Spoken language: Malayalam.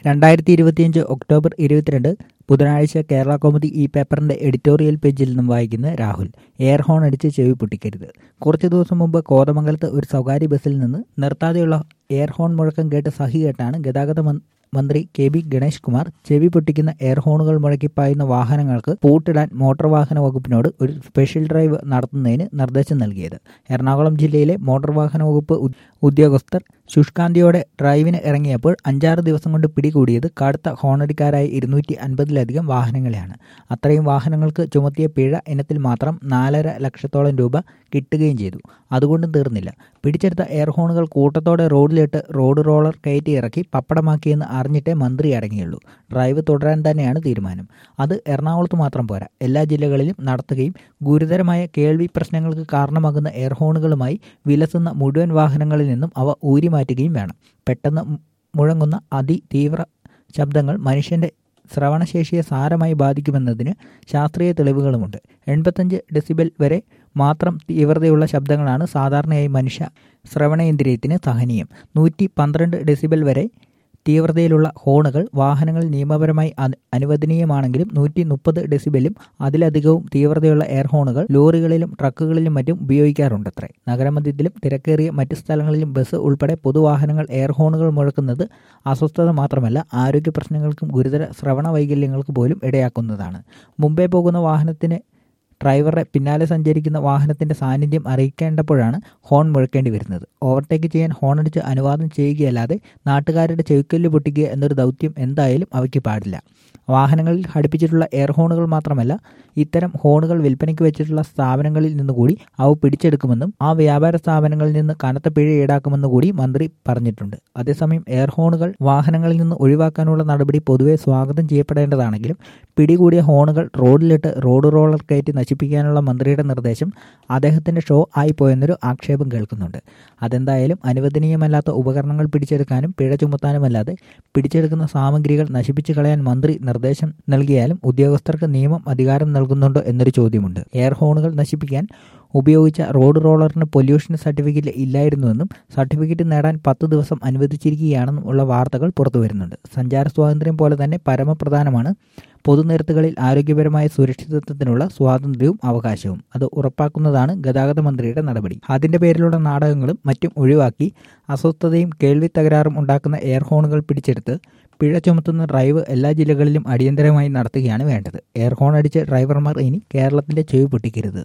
രണ്ടായിരത്തി ഇരുപത്തിയഞ്ച് ഒക്ടോബർ ഇരുപത്തിരണ്ട് ബുധനാഴ്ച കേരള കോമുദി ഈ പേപ്പറിന്റെ എഡിറ്റോറിയൽ പേജിൽ നിന്നും വായിക്കുന്ന രാഹുൽ എയർ ഹോൺ അടിച്ച് ചെവി പൊട്ടിക്കരുത് കുറച്ചു ദിവസം മുമ്പ് കോതമംഗലത്ത് ഒരു സ്വകാര്യ ബസ്സിൽ നിന്ന് നിർത്താതെയുള്ള എയർ ഹോൺ മുഴക്കം കേട്ട് സഹി കേട്ടാണ് ഗതാഗത മന്ത്രി കെ ബി ഗണേഷ് കുമാർ ചെവി പൊട്ടിക്കുന്ന എയർ ഹോണുകൾ മുഴക്കി പായുന്ന വാഹനങ്ങൾക്ക് പൂട്ടിടാൻ മോട്ടോർ വാഹന വകുപ്പിനോട് ഒരു സ്പെഷ്യൽ ഡ്രൈവ് നടത്തുന്നതിന് നിർദ്ദേശം നൽകിയത് എറണാകുളം ജില്ലയിലെ മോട്ടോർ വാഹന വകുപ്പ് ഉദ്യോഗസ്ഥർ ശുഷ്കാന്തിയോടെ ഡ്രൈവിന് ഇറങ്ങിയപ്പോൾ അഞ്ചാറ് ദിവസം കൊണ്ട് പിടികൂടിയത് കടുത്ത ഹോണടിക്കാരായ ഇരുന്നൂറ്റി അൻപതിലധികം വാഹനങ്ങളെയാണ് അത്രയും വാഹനങ്ങൾക്ക് ചുമത്തിയ പിഴ ഇനത്തിൽ മാത്രം നാലര ലക്ഷത്തോളം രൂപ കിട്ടുകയും ചെയ്തു അതുകൊണ്ടും തീർന്നില്ല പിടിച്ചെടുത്ത എയർ ഹോണുകൾ കൂട്ടത്തോടെ റോഡിലിട്ട് റോഡ് റോളർ കയറ്റി ഇറക്കി പപ്പടമാക്കിയെന്ന് അറിഞ്ഞിട്ടേ മന്ത്രി അടങ്ങിയുള്ളൂ ഡ്രൈവ് തുടരാൻ തന്നെയാണ് തീരുമാനം അത് എറണാകുളത്ത് മാത്രം പോരാ എല്ലാ ജില്ലകളിലും നടത്തുകയും ഗുരുതരമായ കേൾവി പ്രശ്നങ്ങൾക്ക് കാരണമാകുന്ന എയർ ഹോണുകളുമായി വിലസുന്ന മുഴുവൻ വാഹനങ്ങളിൽ നിന്നും അവ ഊരിമാറ്റുകയും വേണം പെട്ടെന്ന് മുഴങ്ങുന്ന അതിതീവ്ര ശബ്ദങ്ങൾ മനുഷ്യന്റെ ശ്രവണശേഷിയെ സാരമായി ബാധിക്കുമെന്നതിന് ശാസ്ത്രീയ തെളിവുകളുമുണ്ട് എൺപത്തഞ്ച് ഡെസിബൽ വരെ മാത്രം തീവ്രതയുള്ള ശബ്ദങ്ങളാണ് സാധാരണയായി മനുഷ്യ ശ്രവണേന്ദ്രിയത്തിന് സഹനീയം നൂറ്റി പന്ത്രണ്ട് ഡെസിബൽ വരെ തീവ്രതയിലുള്ള ഹോണുകൾ വാഹനങ്ങളിൽ നിയമപരമായി അനുവദനീയമാണെങ്കിലും നൂറ്റി മുപ്പത് ഡെസിബലും അതിലധികവും തീവ്രതയുള്ള എയർ ഹോണുകൾ ലോറികളിലും ട്രക്കുകളിലും മറ്റും ഉപയോഗിക്കാറുണ്ടത്രേ നഗരമധ്യത്തിലും തിരക്കേറിയ മറ്റ് സ്ഥലങ്ങളിലും ബസ് ഉൾപ്പെടെ പൊതുവാഹനങ്ങൾ എയർ ഹോണുകൾ മുഴക്കുന്നത് അസ്വസ്ഥത മാത്രമല്ല ആരോഗ്യ പ്രശ്നങ്ങൾക്കും ഗുരുതര ശ്രവണ വൈകല്യങ്ങൾക്ക് പോലും ഇടയാക്കുന്നതാണ് മുമ്പേ പോകുന്ന വാഹനത്തിന് ഡ്രൈവറുടെ പിന്നാലെ സഞ്ചരിക്കുന്ന വാഹനത്തിന്റെ സാന്നിധ്യം അറിയിക്കേണ്ടപ്പോഴാണ് ഹോൺ മുഴക്കേണ്ടി വരുന്നത് ഓവർടേക്ക് ചെയ്യാൻ ഹോണടിച്ച് അനുവാദം ചെയ്യുകയല്ലാതെ നാട്ടുകാരുടെ ചെവിക്കല്ല് പൊട്ടിക്കുക എന്നൊരു ദൗത്യം എന്തായാലും അവയ്ക്ക് പാടില്ല വാഹനങ്ങളിൽ ഘടിപ്പിച്ചിട്ടുള്ള എയർ ഹോണുകൾ മാത്രമല്ല ഇത്തരം ഹോണുകൾ വിൽപ്പനയ്ക്ക് വെച്ചിട്ടുള്ള സ്ഥാപനങ്ങളിൽ നിന്നുകൂടി അവ പിടിച്ചെടുക്കുമെന്നും ആ വ്യാപാര സ്ഥാപനങ്ങളിൽ നിന്ന് കനത്ത പിഴ ഈടാക്കുമെന്ന് കൂടി മന്ത്രി പറഞ്ഞിട്ടുണ്ട് അതേസമയം എയർ ഹോണുകൾ വാഹനങ്ങളിൽ നിന്ന് ഒഴിവാക്കാനുള്ള നടപടി പൊതുവെ സ്വാഗതം ചെയ്യപ്പെടേണ്ടതാണെങ്കിലും പിടികൂടിയ ഹോണുകൾ റോഡിലിട്ട് റോഡ് റോളർ കയറ്റി നശിപ്പിക്കാനുള്ള മന്ത്രിയുടെ നിർദ്ദേശം അദ്ദേഹത്തിന്റെ ഷോ ആയിപ്പോയെന്നൊരു ആക്ഷേപം കേൾക്കുന്നുണ്ട് അതെന്തായാലും അനുവദനീയമല്ലാത്ത ഉപകരണങ്ങൾ പിടിച്ചെടുക്കാനും പിഴ ചുമത്താനുമല്ലാതെ പിടിച്ചെടുക്കുന്ന സാമഗ്രികൾ നശിപ്പിച്ചു കളയാൻ മന്ത്രി നിർദ്ദേശം നൽകിയാലും ഉദ്യോഗസ്ഥർക്ക് നിയമം അധികാരം നൽകുന്നുണ്ടോ എന്നൊരു ചോദ്യമുണ്ട് എയർ ഹോണുകൾ നശിപ്പിക്കാൻ ഉപയോഗിച്ച റോഡ് റോളറിന് പൊല്യൂഷൻ സർട്ടിഫിക്കറ്റ് ഇല്ലായിരുന്നുവെന്നും സർട്ടിഫിക്കറ്റ് നേടാൻ പത്ത് ദിവസം അനുവദിച്ചിരിക്കുകയാണെന്നും ഉള്ള വാർത്തകൾ പുറത്തുവരുന്നുണ്ട് സഞ്ചാര സ്വാതന്ത്ര്യം പോലെ തന്നെ പരമപ്രധാനമാണ് പൊതുനിരത്തുകളിൽ ആരോഗ്യപരമായ സുരക്ഷിതത്വത്തിനുള്ള സ്വാതന്ത്ര്യവും അവകാശവും അത് ഉറപ്പാക്കുന്നതാണ് ഗതാഗത മന്ത്രിയുടെ നടപടി അതിന്റെ പേരിലുള്ള നാടകങ്ങളും മറ്റും ഒഴിവാക്കി അസ്വസ്ഥതയും കേൾവി തകരാറും ഉണ്ടാക്കുന്ന എയർ ഹോണുകൾ പിടിച്ചെടുത്ത് പിഴ ചുമത്തുന്ന ഡ്രൈവ് എല്ലാ ജില്ലകളിലും അടിയന്തരമായി നടത്തുകയാണ് വേണ്ടത് എയർ ഹോൺ അടിച്ച ഡ്രൈവർമാർ ഇനി കേരളത്തിന്റെ ചെവി പൊട്ടിക്കരുത്